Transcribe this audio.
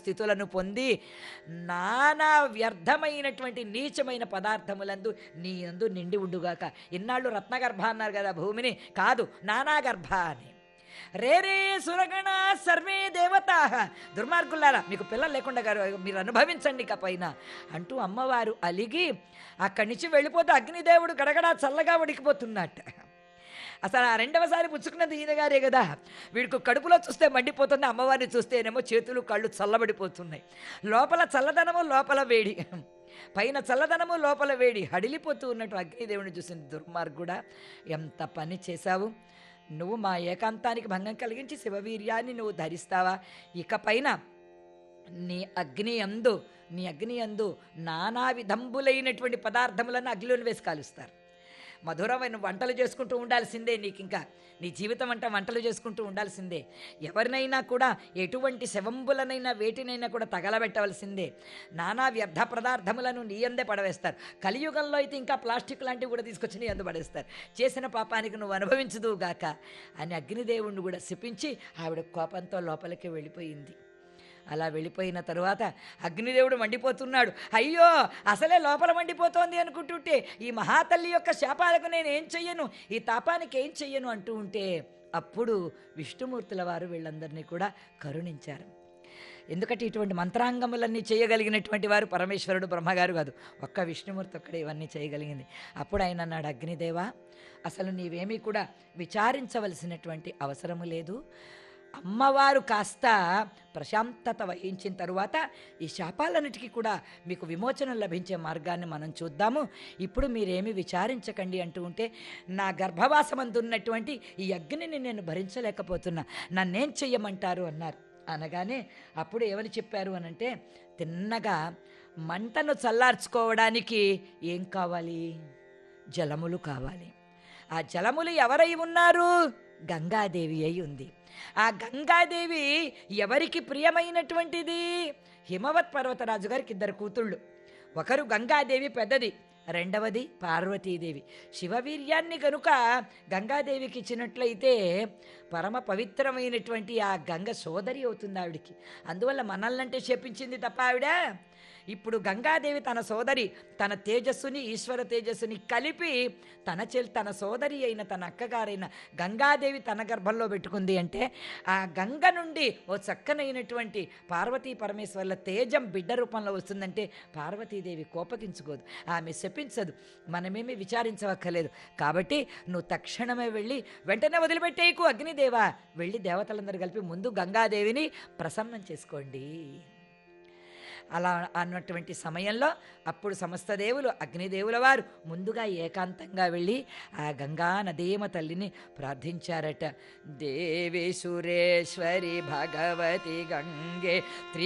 స్థితులను పొంది నానా వ్యర్థమైనటువంటి నీచమైన పదార్థములందు నీ యందు నిండి ఉండుగాక ఇన్నాళ్ళు రత్నగర్భ అన్నారు కదా భూమిని కాదు నానా గర్భ అని రేరే సురగణ సర్వే దేవత దుర్మార్గులారా మీకు పిల్లలు లేకుండా గారు మీరు అనుభవించండి ఇక పైన అంటూ అమ్మవారు అలిగి అక్కడి నుంచి వెళ్ళిపోతే అగ్నిదేవుడు గడగడా చల్లగా ఉడికిపోతున్నట్ట అసలు ఆ రెండవసారి పుచ్చుకున్నది ఈయన గారే కదా వీడికి కడుపులో చూస్తే మండిపోతుంది అమ్మవారిని చూస్తేనేమో చేతులు కళ్ళు చల్లబడిపోతున్నాయి లోపల చల్లదనము లోపల వేడి పైన చల్లదనము లోపల వేడి హడిలిపోతూ ఉన్నట్టు అగ్నిదేవుని చూసింది దుర్మార్గుడా ఎంత పని చేశావు నువ్వు మా ఏకాంతానికి భంగం కలిగించి శివవీర్యాన్ని నువ్వు ధరిస్తావా ఇక పైన నీ అగ్ని అందు నీ అగ్ని అందు నానా విధంబులైనటువంటి పదార్థములను అగ్నిలోని వేసి కాలుస్తారు మధురమైన వంటలు చేసుకుంటూ ఉండాల్సిందే నీకు ఇంకా నీ జీవితం అంట వంటలు చేసుకుంటూ ఉండాల్సిందే ఎవరినైనా కూడా ఎటువంటి శవంబులనైనా వేటినైనా కూడా తగలబెట్టవలసిందే నానా వ్యర్థ పదార్థములను నీ అందే పడవేస్తారు కలియుగంలో అయితే ఇంకా ప్లాస్టిక్ లాంటివి కూడా తీసుకొచ్చి నీ అందు పడేస్తారు చేసిన పాపానికి నువ్వు అనుభవించదువు గాక అని అగ్నిదేవుణ్ణి కూడా శపించి ఆవిడ కోపంతో లోపలికి వెళ్ళిపోయింది అలా వెళ్ళిపోయిన తరువాత అగ్నిదేవుడు మండిపోతున్నాడు అయ్యో అసలే లోపల మండిపోతోంది అనుకుంటుంటే ఈ మహాతల్లి యొక్క శాపాలకు నేను ఏం చెయ్యను ఈ తాపానికి ఏం చెయ్యను అంటూ ఉంటే అప్పుడు విష్ణుమూర్తుల వారు వీళ్ళందరినీ కూడా కరుణించారు ఎందుకంటే ఇటువంటి మంత్రాంగములన్నీ చేయగలిగినటువంటి వారు పరమేశ్వరుడు బ్రహ్మగారు కాదు ఒక్క విష్ణుమూర్తి ఒక్కడే ఇవన్నీ చేయగలిగింది అప్పుడు ఆయన అన్నాడు అగ్నిదేవా అసలు నీవేమీ కూడా విచారించవలసినటువంటి అవసరము లేదు అమ్మవారు కాస్త ప్రశాంతత వహించిన తరువాత ఈ శాపాలన్నిటికీ కూడా మీకు విమోచనం లభించే మార్గాన్ని మనం చూద్దాము ఇప్పుడు మీరేమి విచారించకండి అంటూ ఉంటే నా గర్భవాసమందున్నటువంటి ఈ అగ్నిని నేను భరించలేకపోతున్నా నన్నేం చెయ్యమంటారు అన్నారు అనగానే అప్పుడు ఏమని చెప్పారు అనంటే తిన్నగా మంటను చల్లార్చుకోవడానికి ఏం కావాలి జలములు కావాలి ఆ జలములు ఎవరై ఉన్నారు గంగాదేవి అయి ఉంది ఆ గంగాదేవి ఎవరికి ప్రియమైనటువంటిది హిమవత్ పర్వతరాజు గారికి ఇద్దరు కూతుళ్ళు ఒకరు గంగాదేవి పెద్దది రెండవది పార్వతీదేవి శివవీర్యాన్ని కనుక గంగాదేవికి ఇచ్చినట్లయితే పరమ పవిత్రమైనటువంటి ఆ గంగ సోదరి అవుతుంది ఆవిడికి అందువల్ల మనల్నంటే చెప్పించింది తప్ప ఆవిడ ఇప్పుడు గంగాదేవి తన సోదరి తన తేజస్సుని ఈశ్వర తేజస్సుని కలిపి తన చెల్ తన సోదరి అయిన తన అక్కగారైన గంగాదేవి తన గర్భంలో పెట్టుకుంది అంటే ఆ గంగ నుండి ఓ చక్కనైనటువంటి పార్వతీ పరమేశ్వర్ల తేజం బిడ్డ రూపంలో వస్తుందంటే పార్వతీదేవి కోపగించుకోదు ఆమె శపించదు మనమేమి విచారించవక్కర్లేదు కాబట్టి నువ్వు తక్షణమే వెళ్ళి వెంటనే వదిలిపెట్టేయకు అగ్నిదేవా వెళ్ళి దేవతలందరూ కలిపి ముందు గంగాదేవిని ప్రసన్నం చేసుకోండి అలా అన్నటువంటి సమయంలో అప్పుడు సమస్త దేవులు అగ్నిదేవుల వారు ముందుగా ఏకాంతంగా వెళ్ళి ఆ గంగా నదీమ తల్లిని ప్రార్థించారట దేవి సురేశ్వరి భగవతి గంగే త్రి